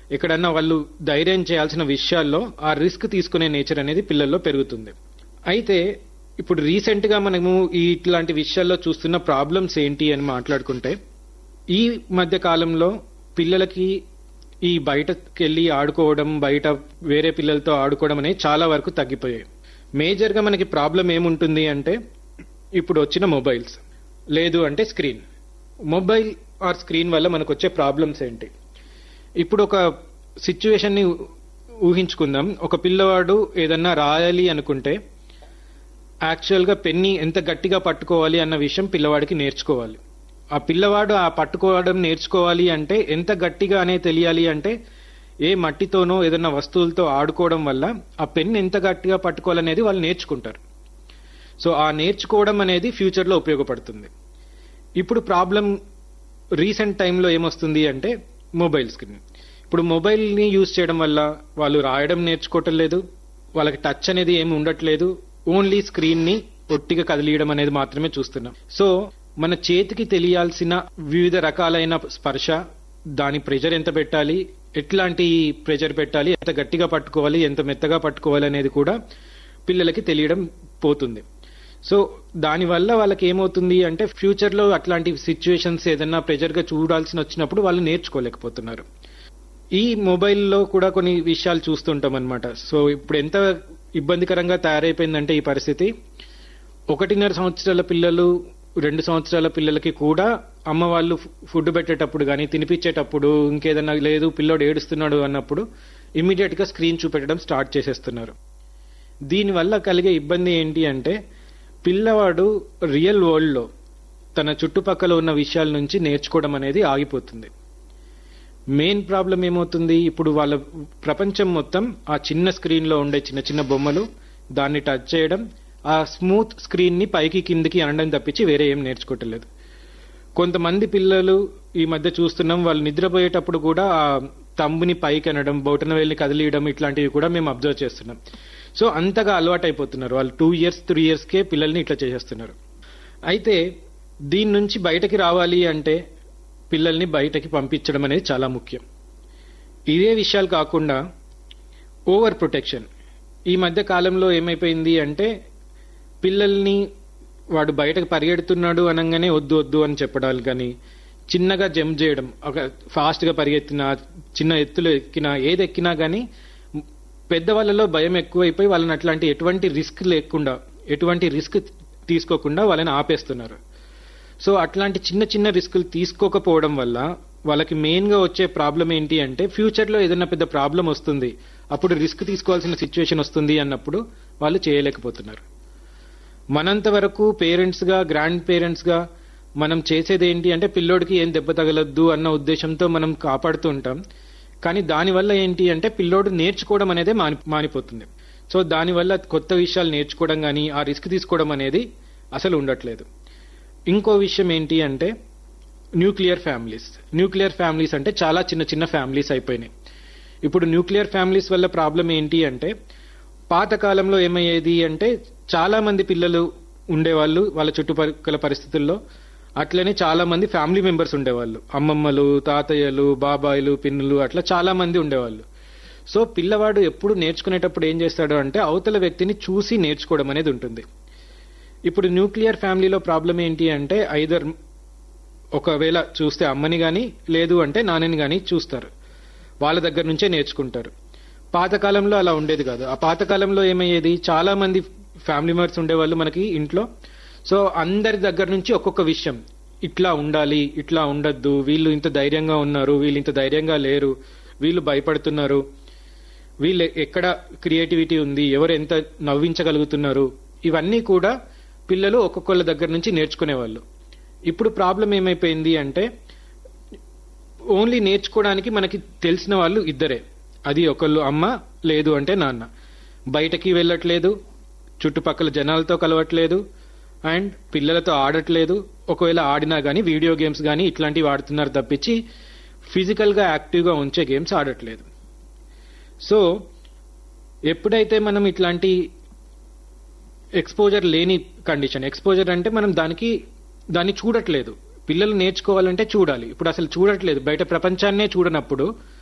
ఎక్కడన్నా వాళ్ళు ధైర్యం చేయాల్సిన విషయాల్లో ఆ రిస్క్ తీసుకునే నేచర్ అనేది పిల్లల్లో పెరుగుతుంది అయితే ఇప్పుడు రీసెంట్ గా మనము ఈ ఇట్లాంటి విషయాల్లో చూస్తున్న ప్రాబ్లమ్స్ ఏంటి అని మాట్లాడుకుంటే ఈ మధ్య కాలంలో పిల్లలకి ఈ బయటకు వెళ్ళి ఆడుకోవడం బయట వేరే పిల్లలతో ఆడుకోవడం అనేది చాలా వరకు తగ్గిపోయాయి మేజర్ గా మనకి ప్రాబ్లం ఏముంటుంది అంటే ఇప్పుడు వచ్చిన మొబైల్స్ లేదు అంటే స్క్రీన్ మొబైల్ ఆర్ స్క్రీన్ వల్ల మనకు వచ్చే ప్రాబ్లమ్స్ ఏంటి ఇప్పుడు ఒక సిచ్యువేషన్ ని ఊహించుకుందాం ఒక పిల్లవాడు ఏదన్నా రాయాలి అనుకుంటే యాక్చువల్ గా పెన్ని ఎంత గట్టిగా పట్టుకోవాలి అన్న విషయం పిల్లవాడికి నేర్చుకోవాలి ఆ పిల్లవాడు ఆ పట్టుకోవడం నేర్చుకోవాలి అంటే ఎంత గట్టిగా అనే తెలియాలి అంటే ఏ మట్టితోనో ఏదైనా వస్తువులతో ఆడుకోవడం వల్ల ఆ పెన్ ఎంత గట్టిగా పట్టుకోవాలనేది వాళ్ళు నేర్చుకుంటారు సో ఆ నేర్చుకోవడం అనేది ఫ్యూచర్ లో ఉపయోగపడుతుంది ఇప్పుడు ప్రాబ్లం రీసెంట్ టైంలో ఏమొస్తుంది అంటే మొబైల్ స్క్రీన్ ఇప్పుడు మొబైల్ ని యూజ్ చేయడం వల్ల వాళ్ళు రాయడం నేర్చుకోవటం లేదు వాళ్ళకి టచ్ అనేది ఏమి ఉండట్లేదు ఓన్లీ స్క్రీన్ ని పొట్టిగా కదిలియడం అనేది మాత్రమే చూస్తున్నాం సో మన చేతికి తెలియాల్సిన వివిధ రకాలైన స్పర్శ దాని ప్రెషర్ ఎంత పెట్టాలి ఎట్లాంటి ప్రెషర్ పెట్టాలి ఎంత గట్టిగా పట్టుకోవాలి ఎంత మెత్తగా పట్టుకోవాలి అనేది కూడా పిల్లలకి తెలియడం పోతుంది సో దానివల్ల వాళ్ళకి ఏమవుతుంది అంటే ఫ్యూచర్ లో అట్లాంటి సిచ్యువేషన్స్ ఏదైనా ప్రెజర్ గా చూడాల్సిన వచ్చినప్పుడు వాళ్ళు నేర్చుకోలేకపోతున్నారు ఈ మొబైల్లో కూడా కొన్ని విషయాలు చూస్తుంటాం అనమాట సో ఇప్పుడు ఎంత ఇబ్బందికరంగా తయారైపోయిందంటే ఈ పరిస్థితి ఒకటిన్నర సంవత్సరాల పిల్లలు రెండు సంవత్సరాల పిల్లలకి కూడా అమ్మ వాళ్ళు ఫుడ్ పెట్టేటప్పుడు కానీ తినిపించేటప్పుడు ఇంకేదన్నా లేదు పిల్లోడు ఏడుస్తున్నాడు అన్నప్పుడు ఇమీడియట్ గా స్క్రీన్ చూపెట్టడం స్టార్ట్ చేసేస్తున్నారు దీనివల్ల కలిగే ఇబ్బంది ఏంటి అంటే పిల్లవాడు రియల్ వరల్డ్ లో తన చుట్టుపక్కల ఉన్న విషయాల నుంచి నేర్చుకోవడం అనేది ఆగిపోతుంది మెయిన్ ప్రాబ్లం ఏమవుతుంది ఇప్పుడు వాళ్ళ ప్రపంచం మొత్తం ఆ చిన్న స్క్రీన్ లో ఉండే చిన్న చిన్న బొమ్మలు దాన్ని టచ్ చేయడం ఆ స్మూత్ స్క్రీన్ ని పైకి కిందికి అనడం తప్పించి వేరే ఏం నేర్చుకోవట్లేదు కొంతమంది పిల్లలు ఈ మధ్య చూస్తున్నాం వాళ్ళు నిద్రపోయేటప్పుడు కూడా ఆ తంబుని పైకి అనడం బొటన వెళ్ళి కదిలియడం ఇట్లాంటివి కూడా మేము అబ్జర్వ్ చేస్తున్నాం సో అంతగా అలవాటు అయిపోతున్నారు వాళ్ళు టూ ఇయర్స్ త్రీ ఇయర్స్ కే పిల్లల్ని ఇట్లా చేసేస్తున్నారు అయితే దీని నుంచి బయటకి రావాలి అంటే పిల్లల్ని బయటకి పంపించడం అనేది చాలా ముఖ్యం ఇదే విషయాలు కాకుండా ఓవర్ ప్రొటెక్షన్ ఈ మధ్య కాలంలో ఏమైపోయింది అంటే పిల్లల్ని వాడు బయటకు పరిగెడుతున్నాడు అనగానే వద్దు వద్దు అని చెప్పడాలు కానీ చిన్నగా జంప్ చేయడం ఒక ఫాస్ట్ గా పరిగెత్తినా చిన్న ఎత్తులు ఎక్కినా ఏది ఎక్కినా కానీ పెద్దవాళ్ళలో భయం ఎక్కువైపోయి వాళ్ళని అట్లాంటి ఎటువంటి రిస్క్ లేకుండా ఎటువంటి రిస్క్ తీసుకోకుండా వాళ్ళని ఆపేస్తున్నారు సో అట్లాంటి చిన్న చిన్న రిస్కులు తీసుకోకపోవడం వల్ల వాళ్ళకి మెయిన్ గా వచ్చే ప్రాబ్లం ఏంటి అంటే ఫ్యూచర్ లో ఏదైనా పెద్ద ప్రాబ్లం వస్తుంది అప్పుడు రిస్క్ తీసుకోవాల్సిన సిచ్యువేషన్ వస్తుంది అన్నప్పుడు వాళ్ళు చేయలేకపోతున్నారు మనంత వరకు పేరెంట్స్ గా గ్రాండ్ పేరెంట్స్ గా మనం చేసేది ఏంటి అంటే పిల్లోడికి ఏం దెబ్బ తగలొద్దు అన్న ఉద్దేశంతో మనం కాపాడుతూ ఉంటాం కానీ దానివల్ల ఏంటి అంటే పిల్లోడు నేర్చుకోవడం అనేది మాని మానిపోతుంది సో దానివల్ల కొత్త విషయాలు నేర్చుకోవడం కానీ ఆ రిస్క్ తీసుకోవడం అనేది అసలు ఉండట్లేదు ఇంకో విషయం ఏంటి అంటే న్యూక్లియర్ ఫ్యామిలీస్ న్యూక్లియర్ ఫ్యామిలీస్ అంటే చాలా చిన్న చిన్న ఫ్యామిలీస్ అయిపోయినాయి ఇప్పుడు న్యూక్లియర్ ఫ్యామిలీస్ వల్ల ప్రాబ్లం ఏంటి అంటే పాతకాలంలో ఏమయ్యేది అంటే చాలా మంది పిల్లలు ఉండేవాళ్ళు వాళ్ళ చుట్టుపక్కల పరిస్థితుల్లో అట్లనే చాలా మంది ఫ్యామిలీ మెంబర్స్ ఉండేవాళ్ళు అమ్మమ్మలు తాతయ్యలు బాబాయిలు పిన్నులు అట్లా చాలా మంది ఉండేవాళ్ళు సో పిల్లవాడు ఎప్పుడు నేర్చుకునేటప్పుడు ఏం చేస్తాడు అంటే అవతల వ్యక్తిని చూసి నేర్చుకోవడం అనేది ఉంటుంది ఇప్పుడు న్యూక్లియర్ ఫ్యామిలీలో ప్రాబ్లం ఏంటి అంటే ఐదర్ ఒకవేళ చూస్తే అమ్మని గాని లేదు అంటే నాన్నని గాని చూస్తారు వాళ్ళ దగ్గర నుంచే నేర్చుకుంటారు పాతకాలంలో అలా ఉండేది కాదు ఆ పాతకాలంలో ఏమయ్యేది చాలా మంది ఫ్యామిలీ మెంబర్స్ ఉండేవాళ్ళు మనకి ఇంట్లో సో అందరి దగ్గర నుంచి ఒక్కొక్క విషయం ఇట్లా ఉండాలి ఇట్లా ఉండద్దు వీళ్ళు ఇంత ధైర్యంగా ఉన్నారు వీళ్ళు ఇంత ధైర్యంగా లేరు వీళ్ళు భయపడుతున్నారు వీళ్ళు ఎక్కడ క్రియేటివిటీ ఉంది ఎవరు ఎంత నవ్వించగలుగుతున్నారు ఇవన్నీ కూడా పిల్లలు ఒక్కొక్కళ్ళ దగ్గర నుంచి నేర్చుకునేవాళ్ళు ఇప్పుడు ప్రాబ్లం ఏమైపోయింది అంటే ఓన్లీ నేర్చుకోవడానికి మనకి తెలిసిన వాళ్ళు ఇద్దరే అది ఒకళ్ళు అమ్మ లేదు అంటే నాన్న బయటకి వెళ్ళట్లేదు చుట్టుపక్కల జనాలతో కలవట్లేదు అండ్ పిల్లలతో ఆడట్లేదు ఒకవేళ ఆడినా గానీ వీడియో గేమ్స్ గానీ ఇట్లాంటివి ఆడుతున్నారు తప్పించి ఫిజికల్ గా యాక్టివ్ గా ఉంచే గేమ్స్ ఆడట్లేదు సో ఎప్పుడైతే మనం ఇట్లాంటి ఎక్స్పోజర్ లేని కండిషన్ ఎక్స్పోజర్ అంటే మనం దానికి దాన్ని చూడట్లేదు పిల్లలు నేర్చుకోవాలంటే చూడాలి ఇప్పుడు అసలు చూడట్లేదు బయట ప్రపంచాన్నే చూడనప్పుడు